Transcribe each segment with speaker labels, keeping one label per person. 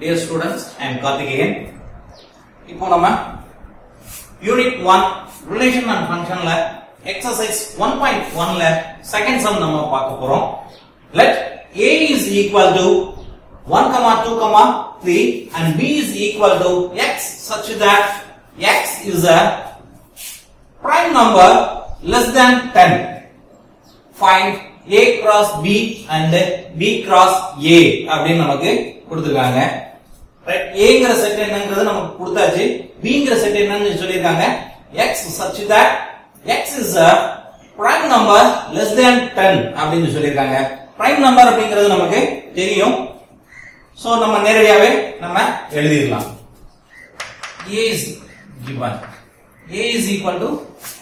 Speaker 1: Dear students, I am Karthikeyan. இப்போ நம்ம unit one relation and ஃபங்க்ஷன்ல எக்ஸசைஸ் ஒன் பாயிண்ட் ஒன்ல செகண்ட் சம் நம்ம பார்க்க போறோம் let A is equal to one comma two comma three and B is equal to X such that X is a prime number less than 10 find a cross b and b cross a அப்படின்னு நமக்கு கொடுத்திருக்காங்க right ஏங்கிற set என்னங்கிறது நமக்கு கொடுத்தாச்சு பிங்கிற set என்னன்னு சொல்லியிருக்காங்க x such that x is a prime number less than 10 அப்படின்னு சொல்லியிருக்காங்க prime number அப்படிங்கிறது நமக்கு தெரியும் சோ நம்ம நேரடியாவே நம்ம எழுதிடலாம் a is given a is equal to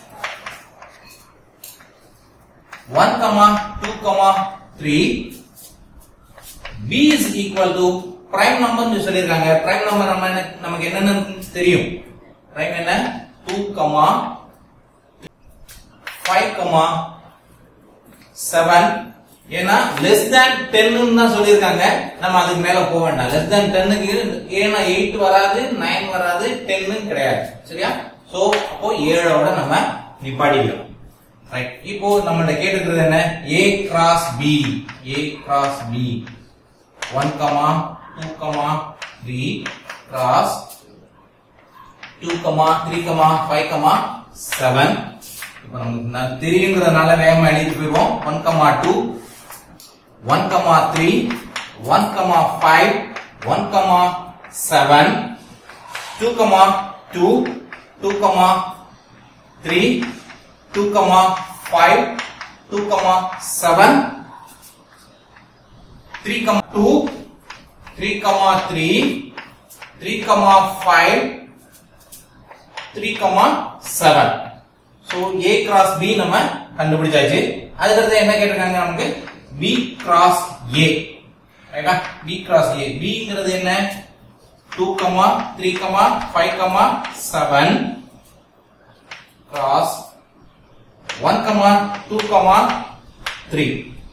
Speaker 1: 1 comma 2 comma 3 b is equal to prime number னு சொல்லிருக்காங்க prime number நம்ம என்ன- நமக்கு என்னன்னு தெரியும் prime என்ன 2 comma 5 comma 7 ஏன்னா less than 10 ன்னு தான் சொல்லிருக்காங்க நம்ம அதுக்கு மேல போக வேண்டாம் less than 10 க்கு ஏன்னா 8 வராது 9 வராது 10 ன்னு கிடையாது சரியா சோ அப்போ 7 ஓட நம்ம நிப்பாட்டிக்கலாம் ரைட் இப்போ நம்மள்ட்ட கேட்டுக்கிறது என்ன a cross b a cross b 1 comma 2 comma 3 cross 2 comma 3 comma 5 comma 7 இப்போ நமக்கு ந- தெரியுங்கிறதுனால வேகமா எழுதி போயிடுவோம் 1 comma 2 1 comma 3 1 comma 5 1 comma 7 2 comma 2 2 comma 3 2 comma 5 2 comma 7 3 comma 2 3 comma 3 3 comma 5 3 comma 7 so a cross b நம்ம கண்டுபிடிச்சாச்சு அதுக்கடுத்து என்ன கேட்டிருக்காங்க நமக்கு b cross a ரைட்டா b cross a bங்கிறது என்ன 2 comma 3 comma 5 comma 7 cross 1 comma 2 comma 3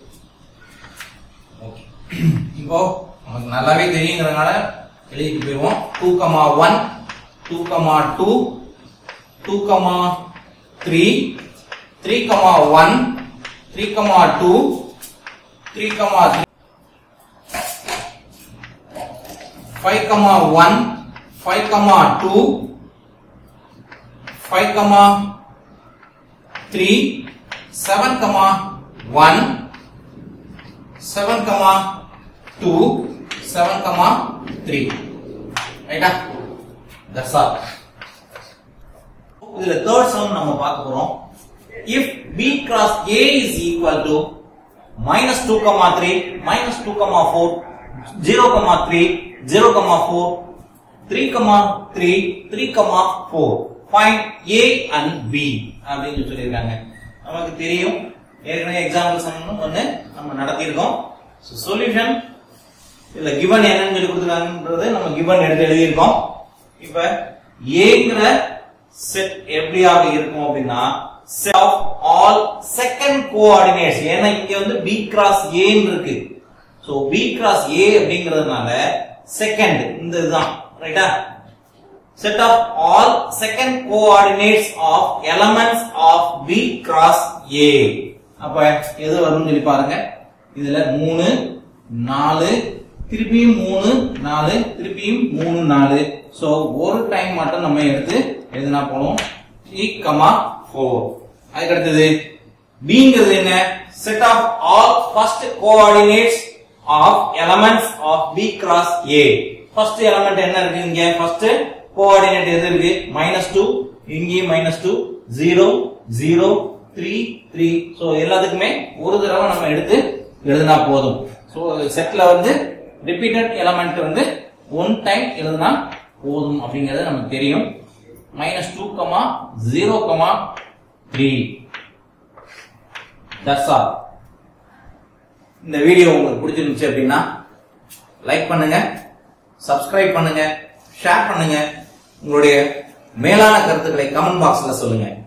Speaker 1: okay இப்போ நமக்கு நல்லாவே தெரியுங்கிறதுனால எழுதிட்டு போயிடுவோம் 2 comma 1 2 comma 2 2 comma 3 3 comma 1 3 comma 2 3 comma 3 5 comma 1 5 comma 2 5 comma 3 7 comma 1 7 comma 2 7 comma 3 ரைட்டா தட்ஸ் ஆல் இதுல தேர்ட் சம் நம்ம பார்க்க போறோம் if b cross a is equal to minus 2 comma 3 minus 2 comma 4 0 comma 3 0 comma 4 3 comma 3 3 comma 4 find a and b அப்படின்னு சொல்லியிருக்காங்க நமக்கு தெரியும் ஏற்கனவே எக்ஸாம்பிள் சம் ஒண்ணு நம்ம நடத்தியிருக்கோம் சொல்யூஷன் இல்ல கிவன் என்னன்னு சொல்லி கொடுத்துருக்காங்கன்றது நம்ம கிவன் எடுத்து எழுதியிருக்கோம் இப்ப ஏங்கிற செட் எப்படியாக இருக்கும் அப்படின்னா set of all second coordinates ஏன்னா இங்க வந்து பி கிராஸ் ஏன்னு இருக்கு சோ பி கிராஸ் ஏ அப்படிங்கிறதுனால செகண்ட் இந்த இதுதான் ரைட்டா set of all second coordinates of elements of B cross A அப்ப எது வரும்னு சொல்லி பாருங்க இதுல மூணு நாலு திருப்பியும் மூணு நாலு திருப்பியும் மூணு நாலு சோ ஒரு டைம் மட்டும் நம்ம எடுத்து எழுதினா போதும் த்ரீ கமா ஃபோர் அதுக்கு அடுத்தது பிங்கிறது என்ன set of all first coordinates of elements of B cross A first element என்ன இருக்கு இங்க ஃபர்ஸ்ட் கோஆர்டினேட் எது இருக்கு மைனஸ் டூ இங்கேயும் minus two zero zero three three so எல்லாத்துக்குமே ஒரு தடவை நம்ம எடுத்து எழுதினா போதும் ஸோ செட்ல வந்து ரிப்பீட்டட் எலமெண்ட் வந்து ஒன் டைம் எழுதினா போதும் அப்படிங்கிறது நமக்கு தெரியும் minus two comma zero comma three that's all இந்த வீடியோ உங்களுக்கு பிடிச்சிருந்துச்சு அப்படின்னா லைக் பண்ணுங்க சப்ஸ்கிரைப் பண்ணுங்க ஷேர் பண்ணுங்க உங்களுடைய மேலான கருத்துக்களை கமெண்ட் பாக்ஸ்ல சொல்லுங்க